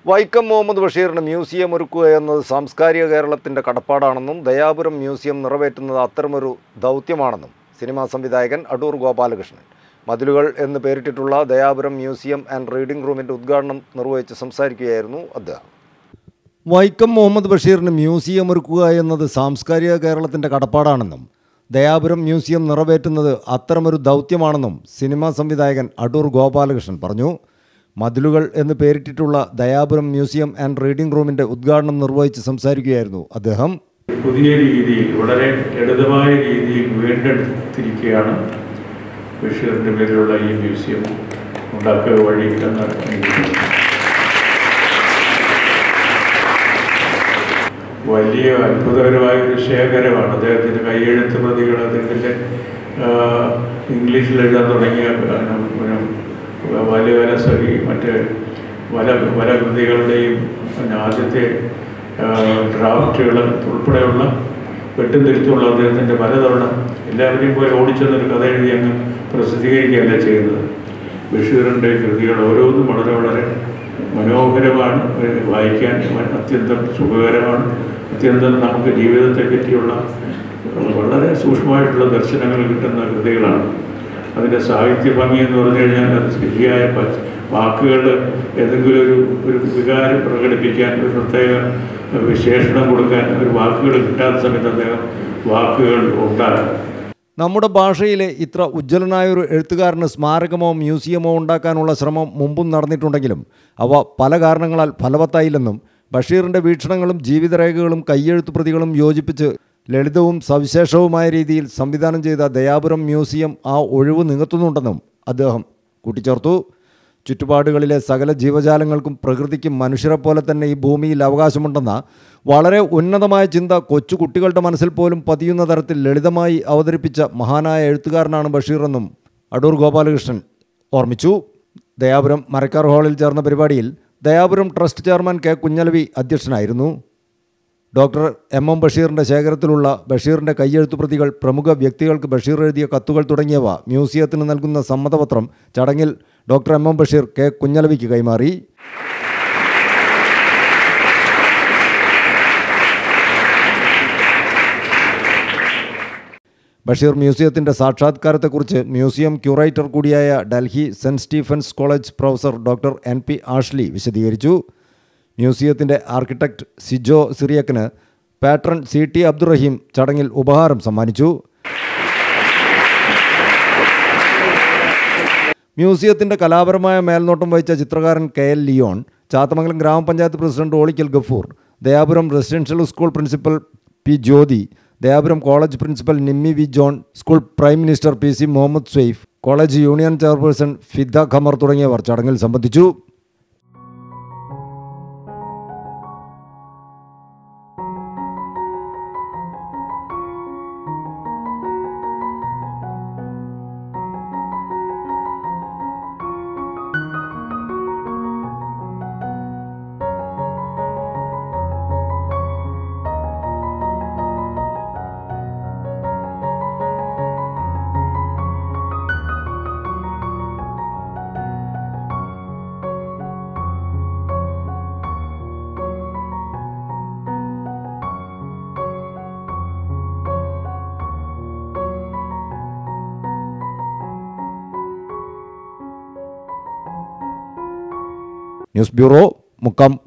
Vaikom Muhammad ബഷീറിന് museum ഒരുക്കുക എന്നത് സാംസ്കാരിക കേരളത്തിൻ്റെ കടപ്പാടാണെന്നും ദയാപുരം മ്യൂസിയം നിറവേറ്റുന്നത് അത്തരമൊരു ദൗത്യമാണെന്നും സിനിമാ സംവിധായകൻ അടൂർ ഗോപാലകൃഷ്ണൻ മതിലുകൾ എന്ന് പേരിട്ടിട്ടുള്ള ദയാപുരം മ്യൂസിയം ആൻഡ് റീഡിംഗ് റൂമിൻ്റെ ഉദ്ഘാടനം നിർവഹിച്ച് സംസാരിക്കുകയായിരുന്നു അദ്ദേഹം വൈക്കം മുഹമ്മദ് ബഷീറിന് മ്യൂസിയം ഒരുക്കുക എന്നത് സാംസ്കാരിക കേരളത്തിൻ്റെ കടപ്പാടാണെന്നും ദയാപുരം മ്യൂസിയം നിറവേറ്റുന്നത് അത്തരമൊരു ദൗത്യമാണെന്നും സിനിമാ സംവിധായകൻ അടൂർ ഗോപാലകൃഷ്ണൻ പറഞ്ഞു മതിലുകൾ എന്ന് പേരിട്ടിട്ടുള്ള ദയാപുരം മ്യൂസിയം ആൻഡ് റീഡിംഗ് റൂമിൻ്റെ ഉദ്ഘാടനം നിർവഹിച്ച് സംസാരിക്കുകയായിരുന്നു അദ്ദേഹം പുതിയ രീതിയിൽ വളരെ ലളിതമായ രീതിയിൽ വീണ്ടെടുത്തിരിക്കുകയാണ് ബഷീറിൻ്റെ പേരിലുള്ള ഈ മ്യൂസിയം ഉണ്ടാക്കുക വഴി എന്ന് എനിക്ക് തോന്നുന്നു. വലിയ അത്ഭുതകരമായ ഒരു ശേഖരമാണ് അദ്ദേഹത്തിൻ്റെ കൈയെഴുത്ത് പ്രതികൾ അദ്ദേഹത്തിൻ്റെ ആ, ഇംഗ്ലീഷിൽ എഴുതാൻ തുടങ്ങിയ ആ, പിന്നെ വലവല സഹി മറ്റ് വല വലകൃതികളുടെയും പിന്നെ ആദ്യത്തെ ഡ്രാഫ്റ്റുകൾ ഉൾപ്പെടെയുള്ള വെട്ടും തിരുത്തുമുള്ള അദ്ദേഹത്തിൻ്റെ പലതവണ എല്ലാവരെയും പോയി ഓടിച്ചെന്നൊരു കഥ എഴുതി അങ്ങ് പ്രസിദ്ധീകരിക്കുകയല്ല ചെയ്യുന്നത് ബഷീറിൻ്റെ കൃതികൾ ഓരോന്നും വളരെ വളരെ മനോഹരമാണ് ഏഹ് വായിക്കാൻ അത്യന്തം സുഖകരമാണ് അത്യന്തം നമുക്ക് ജീവിതത്തെ പറ്റിയുള്ള വളരെ സൂക്ഷ്മമായിട്ടുള്ള ദർശനങ്ങൾ കിട്ടുന്ന കൃതികളാണ് അതിൻ്റെ സാഹിത്യ ഭംഗി എന്ന് പറഞ്ഞു കഴിഞ്ഞാൽ അത് ശരിയായ പ- വാക്കുകൾ ഏതെങ്കിലും ഒരു ഒരു വികാരം പ്രകടിപ്പിക്കാൻ ഒരു പ്രത്യേക വിശേഷണം കൊടുക്കാൻ ഒരു വാക്കുകൾ കിട്ടാത്ത സമയത്ത് അദ്ദേഹം വാക്കുകൾ ഉണ്ടാക്കും നമ്മുടെ ഭാഷയിലെ ഇത്ര ഉജ്ജ്വലനായൊരു എഴുത്തുകാരന് സ്മാരകമോ മ്യൂസിയമോ ഉണ്ടാക്കാനുള്ള ശ്രമം മുമ്പും നടന്നിട്ടുണ്ടെങ്കിലും അവ പല കാരണങ്ങളാൽ ഫലവത്തായില്ലെന്നും ബഷീറിൻ്റെ വീക്ഷണങ്ങളും ജീവിതരേഖകളും കയ്യെഴുത്തു പ്രതികളും യോജിപ്പിച്ച് ലളിതവും സവിശേഷവുമായ രീതിയിൽ സംവിധാനം ചെയ്ത ദയാപുരം മ്യൂസിയം ആ ഒഴിവ് നികത്തുന്നുണ്ടെന്നും അദ്ദേഹം കൂട്ടിച്ചേർത്തു ചുറ്റുപാടുകളിലെ സകല ജീവജാലങ്ങൾക്കും പ്രകൃതിക്കും മനുഷ്യരെപ്പോലെ തന്നെ ഈ ഭൂമിയിൽ അവകാശമുണ്ടെന്ന വളരെ ഉന്നതമായ ചിന്ത കൊച്ചു കുട്ടികളുടെ മനസ്സിൽ പോലും പതിയുന്ന തരത്തിൽ ലളിതമായി അവതരിപ്പിച്ച മഹാനായ എഴുത്തുകാരനാണ് ബഷീറെന്നും അടൂർ ഗോപാലകൃഷ്ണൻ ഓർമ്മിച്ചു ദയാപുരം മരക്കാർ ഹാളിൽ ചേർന്ന പരിപാടിയിൽ Dayapuram trust chairman K Kunhalavi അധ്യക്ഷനായിരുന്നു ഡോക്ടർ എം എം ബഷീറിൻ്റെ ശേഖരത്തിലുള്ള ബഷീറിൻ്റെ കയ്യെഴുത്തു പ്രതികൾ പ്രമുഖ വ്യക്തികൾക്ക് ബഷീർ എഴുതിയ കത്തുകൾ തുടങ്ങിയവ മ്യൂസിയത്തിന് നൽകുന്ന സമ്മതപത്രം ചടങ്ങിൽ doctor M M Basheer K കുഞ്ഞലവിക്ക് കൈമാറി ബഷീർ മ്യൂസിയത്തിൻ്റെ സാക്ഷാത്കാരത്തെക്കുറിച്ച് മ്യൂസിയം ക്യൂറേറ്റർ കൂടിയായ Delhi Saint Stephen's college professor doctor N P Ashley വിശദീകരിച്ചു മ്യൂസിയത്തിൻ്റെ ആർക്കിടെക്ട് സിജോ സിറിയക്കിന് പാട്രൺ സി ടി അബ്ദുറഹീം ചടങ്ങിൽ ഉപഹാരം സമ്മാനിച്ചു മ്യൂസിയത്തിൻ്റെ കലാപരമായ മേൽനോട്ടം വഹിച്ച ചിത്രകാരൻ കെ എൽ ലിയോൺ ചാത്തമംഗലം ഗ്രാമപഞ്ചായത്ത് president Olikkal Gafoor Dayapuram residential school principal P Jyothi Dayapuram college principal Nimmi V John school prime minister P C Muhammad Swaif college union chairperson Fida Khamar തുടങ്ങിയവർ ചടങ്ങിൽ സംബന്ധിച്ചു ന്യൂസ് ബ്യൂറോ മുക്കം